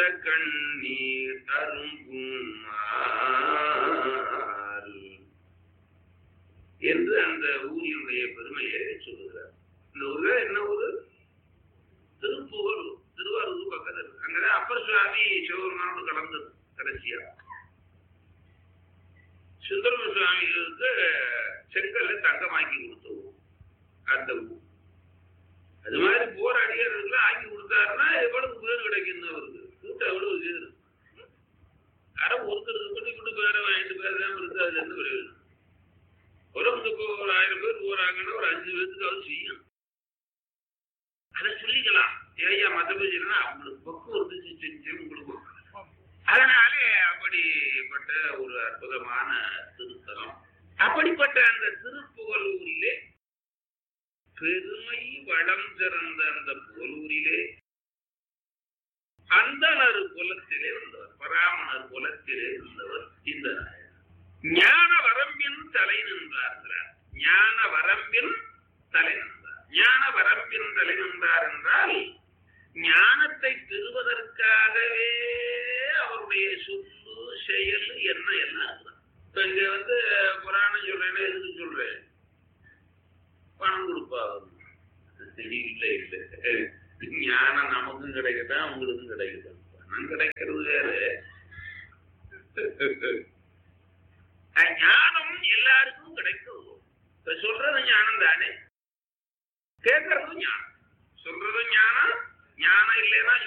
கண்ணீர் அரும்புமால் என்று அந்த ஊரினுடைய பெருமையை சொல்லுகிறார் இந்த ஊர்ல என்ன ஊரு திருப்புகழ் திருவாரூர் பக்கத்தில் இருக்கு அங்கதான் அப்பர் சுவாமி சிவபெருமானோடு கலந்தது கடைசியா சுந்தரம சுவாமிகளுக்கு செங்கல்ல தங்கமாக்கி கொடுத்த ஊர் அந்த ஊர் அது மாதிரி போர் அடியார்களுக்கு ஆக்கி கொடுத்தாருன்னா எவ்வளவு பேர் கிடைக்கும் அவருக்கு கூட்டம் எவ்வளவு பேர் யாரும் ஒருத்தருக்கு பண்ணி கொண்டு பேரை வாங்கிட்டு பேசாம இருக்கு அதுல இருந்து பிரயோஜனம் உலகத்துக்கு இப்போ ஒரு ஆயிரம் பேர் போறாங்கன்னா ஒரு அஞ்சு பேருக்கு அது செய்யும் அதை சொல்லிக்கலாம் ஏயா மத்த பேசுனா அவங்களுக்கு பக்கம் இருந்துச்சு செஞ்சு உங்களுக்கு அதனாலே அப்படிப்பட்ட ஒரு அற்புதமான திருத்தலம் அப்படிப்பட்ட அந்த திருப்புகலூரிலே பெருமை வளம் சிறந்த அந்த புகலூரிலே அந்தனர் குலத்திலே இருந்தவர் பராமணர் குலத்திலே இருந்தவர் இந்த நாயகர் ஞான வரம்பின் தலை நின்றார் ஞான வரம்பின் தலை நின்றார் ஞான வரம்பின் தலை நின்றார் என்றால் ஞானத்தை பெறுவதற்காகவே அவருடைய சொல்லு செயல் என்ன எல்லாம் இருக்குதான். இப்ப இங்க வந்து புராணம் சொல்றேன்னு எதுக்கு சொல்றேன் பணம் கொடுப்பா இல்லை இல்லை ஞானம் நமக்கும் கிடைக்கட்டும் அவங்களுக்கும் கிடைக்கட்டும் பணம் கிடைக்கிறது வேறு ஞானம் எல்லாருக்கும் கிடைக்கும் இப்ப சொல்றது ஞானம் தானே கேட்கறதும் ஞானம் சொல்றதும் ஞானம் ஞானம் இல்லைன்னா